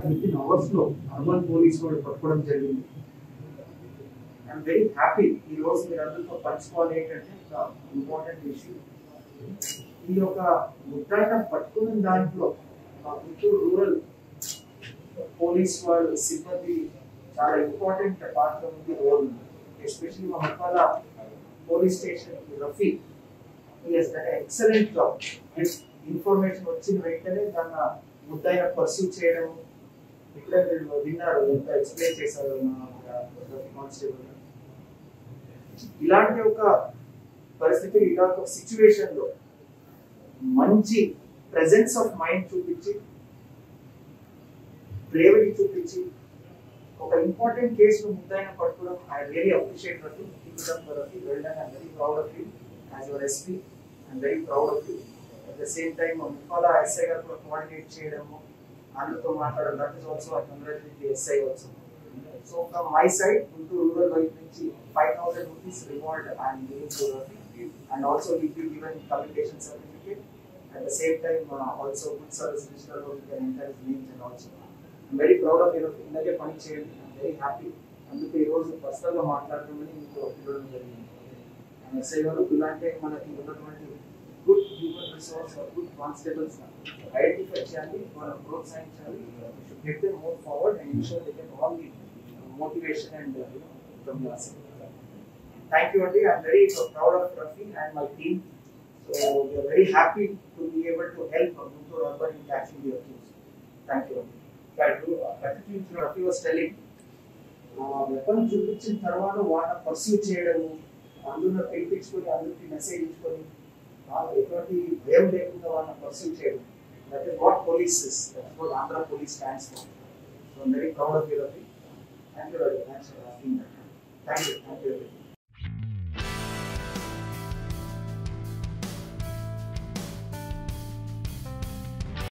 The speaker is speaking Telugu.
విత్ ఇన్ అవర్స్ లో అర్బన్ పోలీస్ వాడు పట్టుకోవడం జరిగింది ఐఎమ్ వెరీ హ్యాపీ ఈ రోజు మీరు అందరితో పంచుకోవాలి ఏంటంటే ఒక ఇంపార్టెంట్ ఇష్యూ ఈ యొక్క ముద్రాయిన పట్టుకున్న దాంట్లో మా గుంటూరు రూరల్ పోలీస్ వాళ్ళు సిబ్బంది చాలా ఇంపార్టెంట్ పాత్ర ఉంది రోల్ ఎస్పెషల్లీ మా మక్కాల police station Rafi excellent job information వచ్చిన వెంటనే దాన్ని ముద్దాయిన పర్సూ చేయడం ఇక్కడ మీరు విన్నారు ఎంత ఎక్స్ప్లెయిన్ చేశారు మా రఫీ కానిస్టేబుల్ ఇలాంటి ఒక పరిస్థితి ఇలాంటి ఒక సిచ్యువేషన్ లో మంచి ప్రెజెన్స్ ఆఫ్ మైండ్ చూపించి బ్రేవరీ చూపించి ఒక ఇంపార్టెంట్ కేసు ముద్దాయిన పట్టుకోవడం I really appreciate Rafi Rafi well done I very proud of you as your SP I'm very proud of you at the same time Muppala SI గారు కూడా కోఆర్డినేట్ చేయడము అందరితో మాట్లాడడం that is also I congratulate the SI also so from my side Guntur rural వైపు నుంచి five thousand rupees reward I'm giving to Rafi and also will be given communication certificate at the same time uh, also good service digital work can enter his names and also I'm very proud of you ఇందాకే పని చేయండి I'm very happy అందుకే ఈ రోజు పర్సనల్ గా మాట్లాడదామని మీకు పిలవడం జరిగింది అండ్ ఎస్ఐ గారు ఇలాంటి మనకి ఉన్నటువంటి good human resource good constables identify చేయాలి మనం ప్రోత్సహించాలి should get them move forward and ensure they get all the motivation and from your side thank you అండి I'm very proud of Rafi and my team So we are very happy to be able to help Guntur Urban in catching the accused. Thank you. ప్రతిపించిన రఫీ వాస్ టెలింగ్ వెపన్ చూపించిన తర్వాత వాళ్ళ పర్సూ చేయడము అందులో పిలిపించుకొని అందరికి మెసేజ్ ఇచ్చుకొని ఎటువంటి భయం లేకుండా వాళ్ళని పర్సూ చేయడం that is what police is that what Andhra police stands for so very proud of you Rafi thank you very thanks for asking thank you thank you